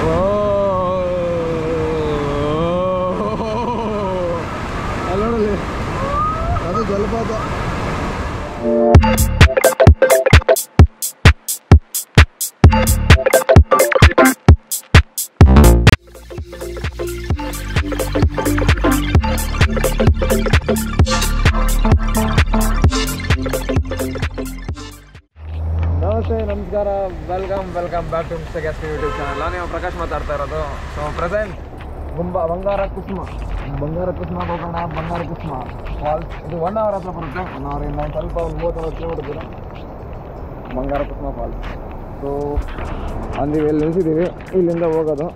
ಓ ಅಲ್ಲಿ ನೋಡಲ್ಲಿ ಅದು ಜಲಪಾತ ನಮಸ್ತೆ ನಮಸ್ಕಾರ welcome welcome back to Mister Gas YouTube channel ನಾನು ಪ್ರಕಾಶ್ ಮಾತಾಡ್ತಾ ಇರೋದು ಸೊ ಪ್ರೆಸೆಂಟ್ ಗುಂಬ ಬಂಗಾರ ಕುಸುಮ ಬಂಗಾರ ಕುಸುಮ ಹೋಗೋಣ ಬಂಗಾರ ಕುಸುಮ ಫಾಲ್ಸ್ ಇದು ಒನ್ ಅವರ್ ಹತ್ರ ಬರುತ್ತೆ ಒನ್ ಅವರ್ ಇಂದ ಒಂದ್ ಸ್ವಲ್ಪ ಒಂದು ಮೂವತ್ತು ಕಿಲೋಮೀಟರ್ ದೂರ ಬಂಗಾರ ಕುಸುಮ ಫಾಲ್ಸ್ ಸೊ ಅಲ್ಲಿ ಇಲ್ಲಿ ನಿಲ್ಸಿದ್ದೀವಿ ಇಲ್ಲಿಂದ ಹೋಗೋದು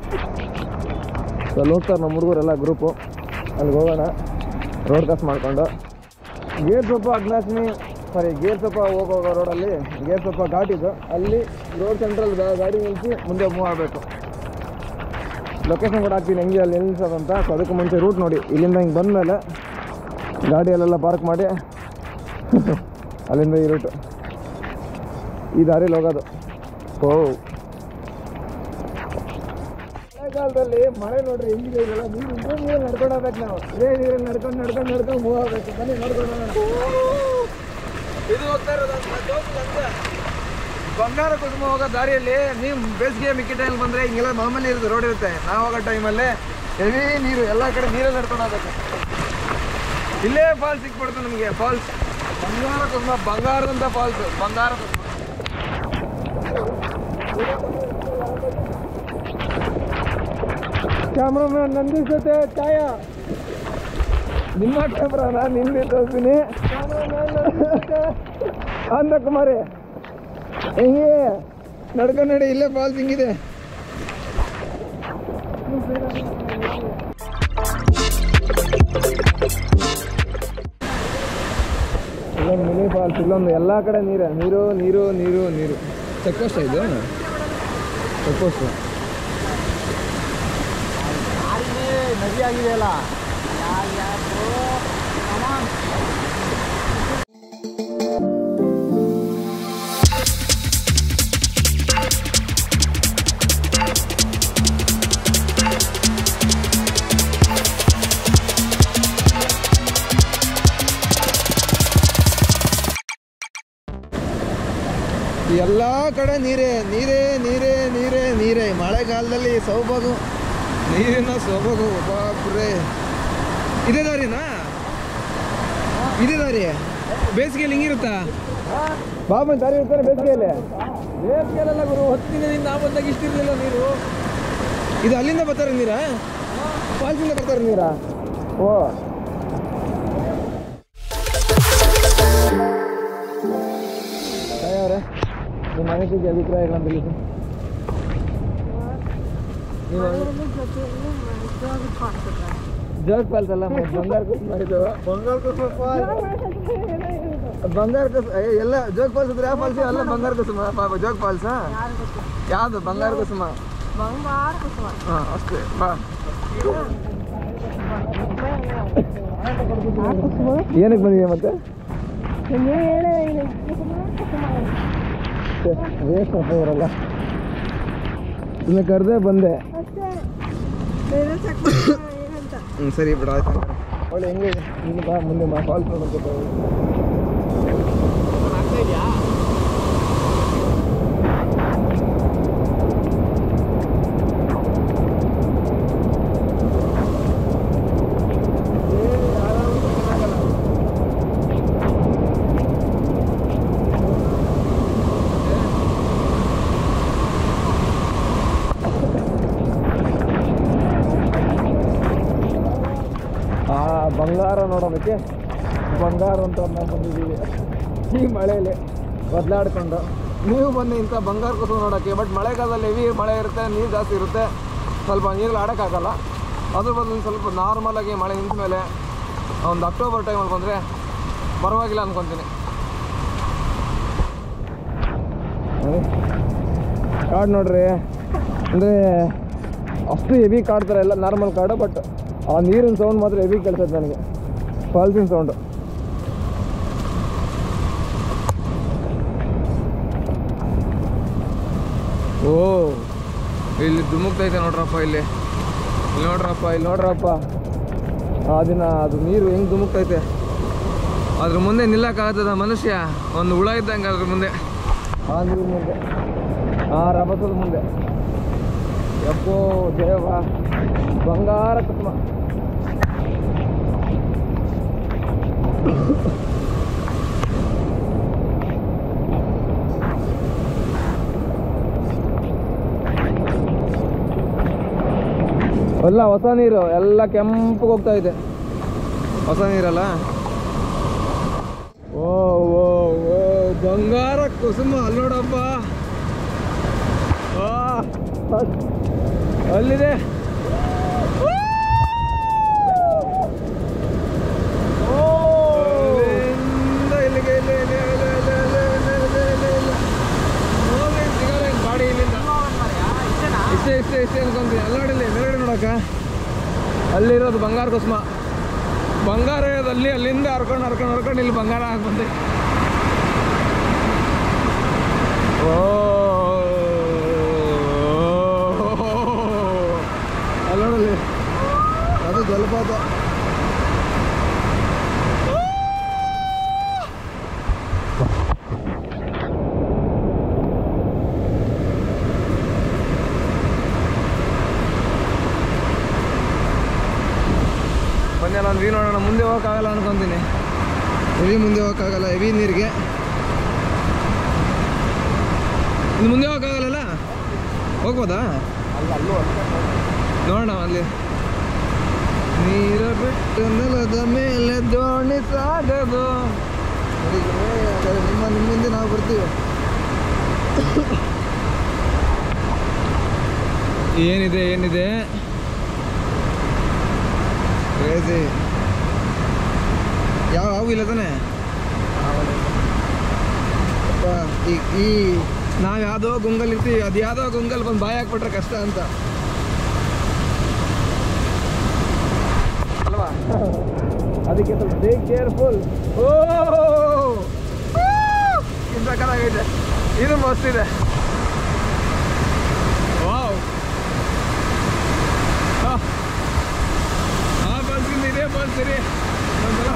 ಸೊ ಅಲ್ಲಿ ಹೋಗ್ತಾರೆ ನಮ್ಮ ಹುಡುಗರೆಲ್ಲ ಗ್ರೂಪು ಅಲ್ಲಿಗೆ ಹೋಗೋಣ ರೋಡ್ ಕ್ರಾಸ್ ಮಾಡ್ಕೊಂಡು ಗೇರ್ ಸ್ವಲ್ಪ ಅಗ್ನಾಸ್ಮಿ ಸಾರಿ ಗೇರ್ ಸ್ವಲ್ಪ ಹೋಗೋ ರೋಡಲ್ಲಿ ಗೇರ್ ಸ್ವಲ್ಪ ಘಾಟಿದು ಅಲ್ಲಿ ರೋಡ್ ಸೆಂಟ್ರಲ್ ಗಾಡಿ ನಿಲ್ಲಿಸಿ ಮುಂದೆ ಮೂವ್ ಆಗಬೇಕು ಲೊಕೇಶನ್ ಕೂಡ ಹಾಕ್ತೀನಿ ಹೆಂಗೆ ಅಲ್ಲಿ ನಿಲ್ಲಿಸೋದಂತ ಸೊ ಅದಕ್ಕೆ ಮುಂಚೆ ರೂಟ್ ನೋಡಿ ಇಲ್ಲಿಂದ ಹಿಂಗೆ ಬಂದಮೇಲೆ ಗಾಡಿಯಲ್ಲೆಲ್ಲ ಪಾರ್ಕ್ ಮಾಡಿ ಅಲ್ಲಿಂದ ಈ ರೂಟು ಈ ದಾರಿಲಿ ಹೋಗೋದು ಓ ಮಳೆಗಾಲದಲ್ಲಿ ಮಳೆ ನೋಡ್ರಿ ಹೆಂಗಿದೆ ಇದೆಲ್ಲ ನೀರು ಇದೇ ನೀರಲ್ಲಿ ನಡ್ಕೊಂಡು ಹೋಗ್ಬೇಕು ನಾವು ಇದೇ ನೀರಲ್ಲಿ ನಡ್ಕೊಂಡು ನಡ್ಕೊಂಡು ನಡ್ಕೊಂಡು ಮೂವ್ ಆಗಬೇಕು ಬನ್ನಿ ನೋಡ್ಕೊಂಡು ಹೋಗೋಣ ಇದು ಹೋಗ್ತಾ ಇರೋದು ಬಂಗಾರ ಕುಸುಮ ಹೋಗೋ ದಾರಿಯಲ್ಲಿ ನೀವು ಬೇಸಿಗೆ ಮಿಕ್ಕಿ ಟೈಮ್ ಬಂದರೆ ಹಿಂಗೆಲ್ಲ ಮಾಮೂಲಿ ಇರುತ್ತೆ ರೋಡ್ ಇರುತ್ತೆ ನಾವು ಹೋಗೋ ಟೈಮಲ್ಲಿ ಹೆವಿ ನೀರು ಎಲ್ಲ ಕಡೆ ನೀರಲ್ಲಿ ನಡ್ಕೊಂಡು ಹೋಗ್ಬೇಕು ಇಲ್ಲೇ ಫಾಲ್ಸ್ ಸಿಕ್ಬಿಡ್ತು ನಮಗೆ ಫಾಲ್ಸ್ ಬಂಗಾರ ಕುಸುಮ ಬಂಗಾರದಂಥ ಫಾಲ್ಸ್ ಬಂಗಾರ ಕುಸುಮ ಕ್ಯಾಮ್ರಾಮನ್ ನಂದಿ ಜೊತೆ ಛಾಯ ನಿಮ್ಮ ಕ್ಯಾಮ್ರಾನ ನಿಂದೆ ತೋರಿಸ್ತೀನಿ ಅಂದ ಕುಮಾರಿ ಹೆಂಗೆ ನಡ್ಕೊಂಡು ನಡಿ ಇಲ್ಲೇ ಫಾಲ್ಸ್ ಹಿಂಗಿದೆ ಇಲ್ಲೊಂದು ಮಿನಿ ಫಾಲ್ಸ್ ಇಲ್ಲೊಂದು ಎಲ್ಲ ಕಡೆ ನೀರೇ ನೀರು ನೀರು ನೀರು ನೀರು ಚೆಕ್ ಪೋಸ್ಟ್ ಇದು ಚೆಕ್ ಪೋಸ್ಟ್ ನದಿ ಆಗಿದೆಯಲ್ಲ ಎಲ್ಲ ಕಡೆ ನೀರೇ ನೀರೇ ನೀರೇ ನೀರೇ ನೀರೇ ಮಳೆಗಾಲದಲ್ಲಿ ಸೌಬಗು ನೀರಿನ ಸೊಬಗು ಬಾಬ್ರೆ ಇದೇ ದಾರಿನಾ ಇದೇ ದಾರಿ ಬೇಸಿಗೆಯಲ್ಲಿ ಹಿಂಗಿರುತ್ತಾ ಬಾಬನ್ ದಾರಿ ಇರ್ತಾನೆ ಬೇಸಿಗೆಯಲ್ಲಿ ಬೇಸಿಗೆಯಲ್ಲೆಲ್ಲ ಗುರು ಹತ್ತು ದಿನದಿಂದ ನಾ ಬಂದಾಗ ಇಷ್ಟಿರ್ಲಿಲ್ಲ ನೀರು ಇದು ಅಲ್ಲಿಂದ ಬರ್ತಾರೆ ನೀರಾ ಫಾಲ್ಸಿಂದ ಬರ್ತಾರೆ ನೀರಾ ಓ ಅವರೇ ನಿಮ್ಮ ಅನಿಸಿಕೆ ಅಭಿಪ್ರಾಯಗಳನ್ನು ತಿಳಿಸಿ ನೀವು ಜೋಗ್ ಫಾಲ್ಸ್ ಅಲ್ಲ ಮ- ಬಂಗಾರ ಕುಸುಮ ಇದು ಬಂಗಾರ ಕುಸುಮ ಬಂಗಾರ ಕುಸುಮ ಏ, ಎಲ್ಲ ಜೋಗ್ ಫಾಲ್ಸ್ ಇದ್ರೆ ಯಾವ ಫಾಲ್ಸ್ ಅಲ್ಲ ಬಂಗಾರ ಕುಸುಮ ಪಾಪ ಜೋಗ್ ಫಾಲ್ಸ್ ಯಾವ್ದು ಬಂಗಾರ ಕುಸುಮ ಬಂಗಾರ ಕುಸುಮ ಹಾಂ ಅಷ್ಟೇ ಬಾ ಏನಕ್ಕೆ ಬಂದಿದೆ ಮತ್ತೆ ವೇಸ್ಟ್ ಅಪ್ಪ ಇವರಲ್ಲ ಇನ್ನು ಕರೆದೇ ಬಂದೆ ಹ್ಞೂ ಸರಿ ಬಿಡು ಆಯ್ತು ಒಳ್ಳೆ ಹೆಂಗೆ ಇನ್ನು ಬಾ ಮುಂದೆ ಮಾ ಫಾಲ್ಸ್ ನೋಡೋಕೆ ಆ ಬಂಗಾರ ನೋಡೋದಕ್ಕೆ ಬಂಗಾರ ಅಂತ ನಾವು ಬಂದಿದ್ದೀವಿ ಈ ಮಳೆಯಲ್ಲಿ ಬದಲಾಡ್ಕೊಂಡು ನೀವು ಬನ್ನಿ ಇಂಥ ಬಂಗಾರ ಕುಸುಮ ನೋಡೋಕ್ಕೆ ಬಟ್ ಮಳೆಗಾಲದಲ್ಲಿ ಹೆವಿ ಮಳೆ ಇರುತ್ತೆ ನೀರು ಜಾಸ್ತಿ ಇರುತ್ತೆ ಸ್ವಲ್ಪ ನೀರಲ್ಲಿ ಆಡೋಕ್ಕಾಗಲ್ಲ ಅದ್ರ ಬದಲು ಸ್ವಲ್ಪ ನಾರ್ಮಲಾಗಿ ಮಳೆ ನಿಂತ ಮೇಲೆ ಒಂದು ಅಕ್ಟೋಬರ್ ಟೈಮಲ್ಲಿ ಬಂದರೆ ಪರವಾಗಿಲ್ಲ ಅನ್ಕೊತೀನಿ ಕಾಡು ನೋಡ್ರಿ ಅಂದರೆ ಅಷ್ಟು ಹೆವಿ ಕಾಡು ಥರ ಎಲ್ಲ ನಾರ್ಮಲ್ ಕಾಡು ಬಟ್ ಆ ನೀರಿನ ಸೌಂಡ್ ಮಾತ್ರ ಹೆವಿ ಕೇಳ್ತದೆ ನನಗೆ ಫಾಲ್ಸಿನ ಸೌಂಡು ಓ ಇಲ್ಲಿ ಧುಮುಕ್ತೈತೆ ನೋಡ್ರಪ್ಪ ಇಲ್ಲಿ ಇಲ್ಲಿ ನೋಡ್ರಪ್ಪ ಇಲ್ಲಿ ನೋಡ್ರಪ್ಪ ಅದನ್ನ ಅದು ನೀರು ಹೆಂಗ್ ಧುಮುಕ್ತೈತೆ ಅದ್ರ ಮುಂದೆ ನಿಲ್ಲಕ್ಕಾಗ್ತದ ಮನುಷ್ಯ ಒಂದು ಹುಳ ಇದ್ದಂಗೆ ಅದ್ರ ಮುಂದೆ ಆ ನೀರು ಮುಂದೆ ಆ ರಭಸದ ಮುಂದೆ ಯಪ್ಪೋ ದೇವ ಬಂಗಾರ ಕುಸುಮ ಎಲ್ಲ ಹೊಸ ನೀರು ಎಲ್ಲ ಕೆಂಪಗೆ ಹೋಗ್ತಾ ಇದೆ ಹೊಸ ನೀರಲ್ಲ ಓ ಓ ಓ ಬಂಗಾರ ಕುಸುಮ ಅಲ್ಲಿ ನೋಡಪ್ಪ ಆ, ಅಲ್- ಅಲ್ಲಿದೆ ಅಲ್ಲಿಂದ ಇಲ್ಲಿಗೆ ಇಲ್ಲಿ ಇಲ್ಲಿ ಇಲ್ಲಿ ಇಲ್ಲಿ ಇಲ್ಲಿ ಇಲ್ಲಿ ಇಲ್ಲಿ ಇಲ್ಲಿ ಇಲ್ಲಿ. ಹೋಗಿ ಸಿಗಲ್ಲ ಇನ್ನು ಗಾಡಿ ಇಲ್ಲಿಂದ ಇಷ್ಟೇ ಇಷ್ಟೇ ಇಷ್ಟೇ ಅನ್ಕೊಂತೀನಿ ಅಲ್ಲಾಡಿಲ್ಲ ಮೇಲ್ಗಡೆ ನೋಡಕ್ಕ ಅಲ್ಲಿರೋದು ಬಂಗಾರ ಕುಸುಮ ಬಂಗಾರ ಇರೋದು ಅಲ್ಲಿ ಅಲ್ಲಿಂದ ಹರ್ಕೊಂಡು ಹರ್ಕೊಂಡು ಹರ್ಕೊಂಡು ಇಲ್ಲಿ ಬಂಗಾರ ಹಾಕಿ ಬಂದೆ ಓ ಅಲ್ಲೋಡಲ್ಲಿ ಅದು ಜಲಪಾತ ಬನ್ನಿ ಒಂದು ವ್ಯೂ ನೋಡೋಣ ಮುಂದೆ ಹೋಗೋಕ್ಕಾಗಲ್ಲ ಅನ್ಕೊಂತೀನಿ ಹೆವಿ ಮುಂದೆ ಹೋಗೋಕ್ಕಾಗಲ್ಲ ಹೆವಿ ನೀರಿಗೆ ಇನ್ನು ಮುಂದೆ ಹೋಗೋಕ್ಕಾಗಲ್ಲ ಹೋಗ್ಬೋದಾ ನೋಡೋಣ ಅಲ್ಲಿ ನೀರ ಬಿಟ್ಟು ನೆಲದ ಮೇಲೆ ದೋಣಿ ಸಾಗದು ನಿಮ್ಮ ನಿಮ್ಮಿಂದ ನಾವು ಬರ್ತೀವಿ ಏನಿದೆ ಏನಿದೆ ಕ್ರೇಜಿ ಯಾವ ಹಾವು ಇಲ್ಲ ತಾನೆ ಅಪ್ಪ ಈ ಈ ನಾವು ಯಾವುದೋ ಗುಂಗಲ್ ಇರ್ತೀವಿ ಅದು ಯಾವುದೋ ಗುಂಗಲ್ ಬಂದು ಬಾಯಿ ಹಾಕ್ಬಿಟ್ರೆ ಕಷ್ಟ ಅಂತ ಅಲ್ವಾ ಅದಕ್ಕೆ ಸ್ವಲ್ಪ ಬೇ ಕೇರ್ಫುಲ್ ಓ ಸಕ್ಕತ್ತಾಗೈತೆ ಇದು ಮಸ್ತ್ ಇದೆ ವಾವ್ ಆ ಬಲ್ಸಿಂದ ಇದೇ ಬಲ್ಸಿರಿ ಒಂದ್ಸಲ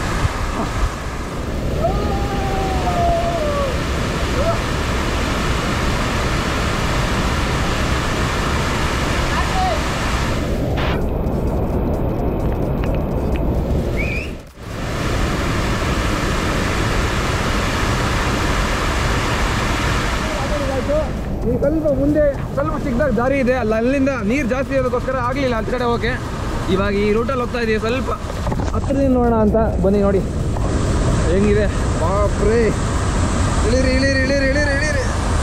ಈ ಸ್ವಲ್ಪ ಮುಂದೆ ಸ್ವಲ್ಪ ಚಿಕ್ಕದಾಗ ದಾರಿ ಇದೆ ಅಲ್ಲ ಅಲ್ಲಿಂದ ನೀರು ಜಾಸ್ತಿ ಇರೋದಕ್ಕೋಸ್ಕರ ಆಗಲಿಲ್ಲ ಅಲ್ಲಿ ಕಡೆ ಹೋಗಕ್ಕೆ ಇವಾಗ ಈ ರೂಟಲ್ಲಿ ಹೋಗ್ತಾ ಇದೀವಿ ಸ್ವಲ್ಪ ಹತ್ರದಿಂದ ನೋಡೋಣ ಅಂತ ಬನ್ನಿ ನೋಡಿ ಹೆಂಗಿದೆ ಬಾಪ್ರೇ ಇಳಿರಿ ಇಳಿರಿ ಇಳಿರಿ ಇಳಿರಿ ಇಳಿರಿ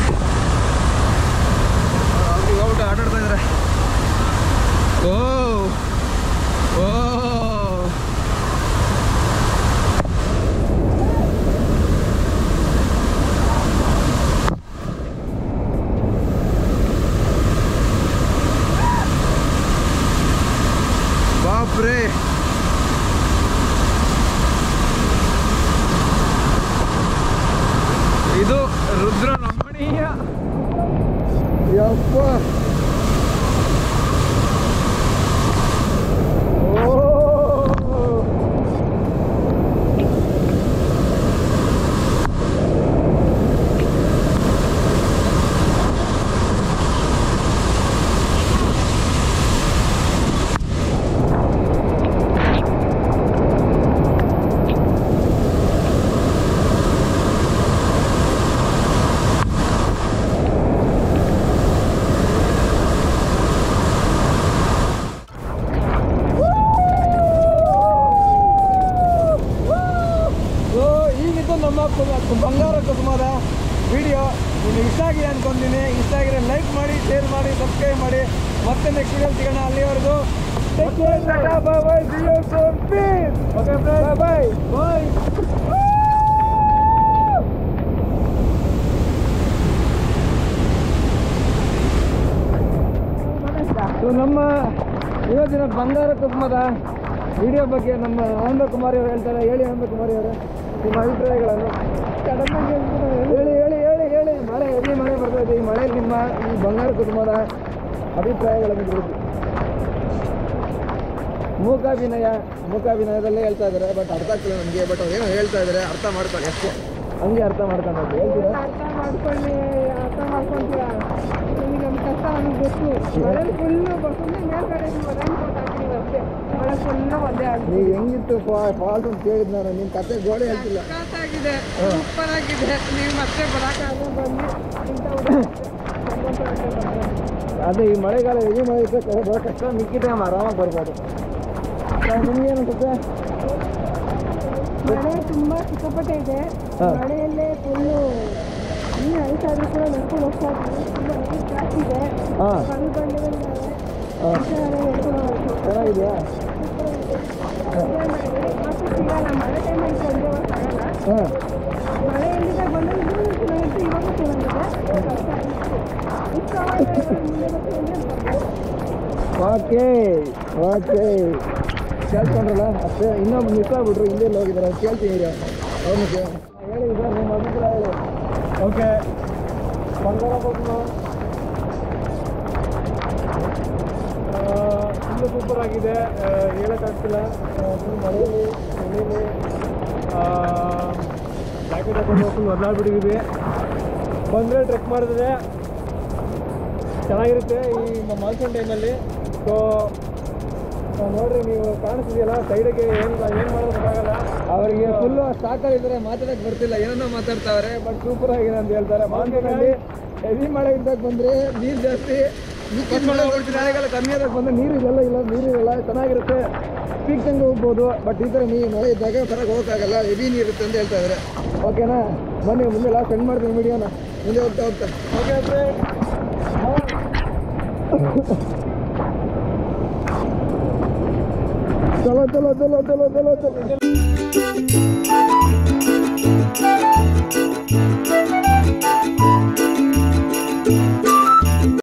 ಅವ್ರಿಗೆ ಹೋಗ್ಬಿಟ್ಟು ಆಟ ಆಡ್ತಾ ಇದ್ದಾರೆ ಓ ಓ ಬಾಪ್ರೇ ಇದು ರುದ್ರ ರಮಣೀಯ ಯಪ್ಪ ಓ ಸೊ ಈಗಿದ್ದು ನಮ್ಮ ಕು- ಬಂಗಾರ ಕುಸುಮದ ವಿಡಿಯೋ ನಿಮಗೆ ಇಷ್ಟ ಆಗಿದೆ ಅನ್ಕೊಂತೀನಿ ಇಷ್ಟ ಆಗಿದ್ರೆ ಲೈಕ್ ಮಾಡಿ ಶೇರ್ ಮಾಡಿ ಸಬ್ಸ್ಕ್ರೈಬ್ ಮಾಡಿ ಮತ್ತೆ ನೆಕ್ಸ್ಟ್ ವಿಡಿಯೋ ಸಿಗೋಣ ಅಲ್ಲಿವರೆಗೂ bye bye see you soon peace okay bye bye so ನಮ್ಮ ಇವತ್ತಿನ ಬಂಗಾರ ಕುಸುಮದ ವಿಡಿಯೋ ಬಗ್ಗೆ ನಮ್ಮ ಆನಂದ ಕುಮಾರಿ ಅವರು ಹೇಳ್ತಾರೆ ಹೇಳಿ ಆನಂದ ಕುಮಾರಿ ಅವರು ನಿಮ್ಮ ಅಭಿಪ್ರಾಯಗಳನ್ನು ಹೇಳಿ ಹೇಳಿ ಹೇಳಿ ಹೇಳಿ ಮಳೆ ಹೆವಿ ಮಳೆ ಬರ್ತಾ ಇದೆ ಈ ಮಳೆಯಲ್ಲಿ ನಿಮ್ಮ ಈ ಬಂಗಾರ ಕುಸುಮದ ಅಭಿಪ್ರಾಯಗಳನ್ನು ತಿಳಿಸಿ ಮೂಕಾಭಿನಯ ಮೂಕಾಭಿನಯದಲ್ಲೇ ಹೇಳ್ತಾ ಇದ್ದಾರೆ ಬಟ್ ಅರ್ಥ ಆಗ್ತಿಲ್ಲ ನನಗೆ ಬಟ್ ಅವ್ರು ಏನೋ ಹೇಳ್ತಾ ಇದ್ದಾರೆ ಅರ್ಥ ಮಾಡ್ಕೊಳ್ಳಿ ಅಷ್ಟೇ ಹಂಗೆ ಅರ್ಥ ಮಾಡ್ಕೊಂಡು ಹೋಗಿ ಹೇಳ್ತೀರಾ ಅರ್ಥ ಮಾಡ್ಕೊಳ್ಳಿ ಅರ್ಥ ಮಾಡ್ಕೊಂತೀರಾ ನಿಮಗೆ ನಮ್ಮ ಕಷ್ಟ ನಮಗೆ ಗೊತ್ತು ಮಳೆ ಫುಲ್ಲು ಸುಮ್ಮನೆ ಮೇಲ್ಗಡೆ ನೀವು ರೈನ್ ಕೋಟ್ ಹಾಕಿದೀವಿ ಅಷ್ಟೇ ಮಳೆ ಫುಲ್ಲು ಒಂದೇ ಆಗಿದೆ ನೀವು ಹೆಂಗಿತ್ತು ಫಾಲ್ಟ್ ಅಂತ ಕೇಳಿದ್ ನಾನು ನಿಮ್ಮ ಕತೆ ಗೋಡೆ ಹೇಳ್ತಿಲ್ಲ ಸಖತ್ತಾಗಿದೆ ಸೂಪರ್ ಆಗಿದೆ ನೀವು ಮತ್ತೆ ಬರೋಕ್ಕಾಗ ಬನ್ನಿ ಇಂಥ ಉದಾಹರಣೆ ಅದೇ ಈ ಮಳೆಗಾಲ ಹೆವಿ ಮಳೆ ಇದ್ರೆ ಬರೋ ಕಷ್ಟ ಮಿಕ್ಕಿ ಟೈಮ್ ಆರಾಮಾಗಿ ಬರ್ಬೋದು ನಿಮ್ಗೆ ಅನ್ಸುತ್ತೆ ಮಳೆ ತುಂಬಾ ಸಿಕ್ಕಾಪಟ್ಟೆ ಇದೆ ಹಾ. ಮಳೆಯಲ್ಲೇ ಫುಲ್ಲು ನೀರು ಹರಿತಾ ಇದ್ರು ಕೂಡ ನಡ್ಕೊಂಡು ಹೋಗ್ತಾ ಇದ್ವಿ ತುಂಬ ನೀರು ಜಾಸ್ತಿ ಇದೆ ಹಾಂ ಕಲ್ಲು ಬಂಡೆಗಳಿದ್ದಾವೆ ಹಾಂ ನಡ್ಕೊಂಡು ಹೋಗ್ತೀವಿ ಚೆನ್ನಾಗಿದೆಯಾ ಮತ್ತೆ ಸಿಗಲ್ಲ ಮಳೆ ಟೈಮಲ್ಲಿ ಬಂದು ಆಗಲ್ಲ ಹಾಂ ಮಳೆ ಎಲ್ಲಿದೆ ಬಂದ್ರೆ ಇನ್ನೂ ಚೆನ್ನಾಗಿತ್ತು ಇವಾಗ ಚೆನ್ನಾಗಿದೆ ಇಷ್ಟು ಆವಾಗ ಮುಂದೆ ಬರ್ತೀವಿ ಅಂದ್ರೆ ಓಕೆ ಓಕೆ ಕೇಳ್ಕೊಂಡ್ರಲ್ಲ ಅಷ್ಟೇ ಇನ್ನೊಬ್ಬ ಮಿಸ್ ಆಗ್ಬಿಟ್ರು ಹಿಂದೆ ಹೋಗಿದ್ದಾರೆ ಅವ್ರು ಕೇಳ್ತೀನಿ ಅವ್ರನ್ನ ಹೇಳಿ ಸರ್ ನಿಮ್ಮ ಅಭಿಪ್ರಾಯ ಹೇಳಿ ಓಕೆ ಬಂಗಾರ ತುಂಬ ಸೂಪರ್ ಆಗಿದೆ ಆ, ಹೇಳೋಕ್ಕಾಗ್ತಿಲ್ಲ ಫುಲ್ ಮಳೆಯಲ್ಲಿ ಮಳೆಯಲ್ಲಿ ಜಾಕೆಟ್ ಹಾಕೊಂಡು ಫುಲ್ ಒದ್ದಾಡ್ಬಿಟ್ಟಿದ್ದೀವಿ ಬಂದರೆ ಟ್ರೆಕ್ ಮಾಡಿದ್ರೆ ಚೆನ್ನಾಗಿರುತ್ತೆ ಈ ಮಾನ್ಸೂನ್ ಟೈಮಲ್ಲಿ ಸೊ ನೋಡ್ರಿ ನೀವು ಕಾಣಿಸ್ತಿದೆಯಲ್ಲ ಸೈಡಿಗೆ ಏನು ಏನು ಮಾಡೋದು ಗೊತ್ತಾಗಲ್ಲ ಅವರಿಗೆ ಫುಲ್ಲು ಸಾಕಲ್ಲಿದ್ದಾರೆ ಮಾತಾಡಕ್ಕೆ ಬರ್ತಿಲ್ಲ ಏನೋ ಮಾತಾಡ್ತಾವ್ರೆ ಬಟ್ ಸೂಪರ್ ಆಗಿದೆ ಅಂತ ಹೇಳ್ತಾರೆ ಮಾನ್ಸೂನಲ್ಲಿ ಹೆವಿ ಮಳೆ ಇದ್ದಾಗ ಬಂದರೆ ನೀರು ಜಾಸ್ತಿ ಮಿಕ್ಕಿದ ಮಳೆ ಮಳೆಗಾಲ ಕಮ್ಮಿ ಆದಾಗ ಬಂದರೆ ನೀರು ಇದೆಲ್ಲ ಇಲ್ಲ ನೀರು ಇರಲ್ಲ ಚೆನ್ನಾಗಿರುತ್ತೆ ಪೀಕ್ ತಂಗ ಹೋಗ್ಬೋದು ಬಟ್ ಈ ಥರ ನೀರು ಮಳೆ ಇದ್ದಾಗ ಹೊರಗೆ ಹೋಗೋಕ್ಕಾಗಲ್ಲ ಹೆವಿ ನೀರು ಇರುತ್ತೆ ಅಂತ ಹೇಳ್ತಾ ಇದ್ದಾರೆ ಓಕೆನಾ ಬನ್ನಿ ಮುಂದೆ ಲಾಸ್ಟ್ ಸೆಂಡ್ ಮಾಡ್ತೀನಿ ವಿಡಿಯೋನ ಮುಂದೆ ಹೋಗ್ತಾ ಹೋಗ್ತಾ ಓಕೆ ಅಂದರೆ ಚಲೋ ಚಲೋ ಚಲೋ ಚಲೋ ಚಲೋ ಚಲೋ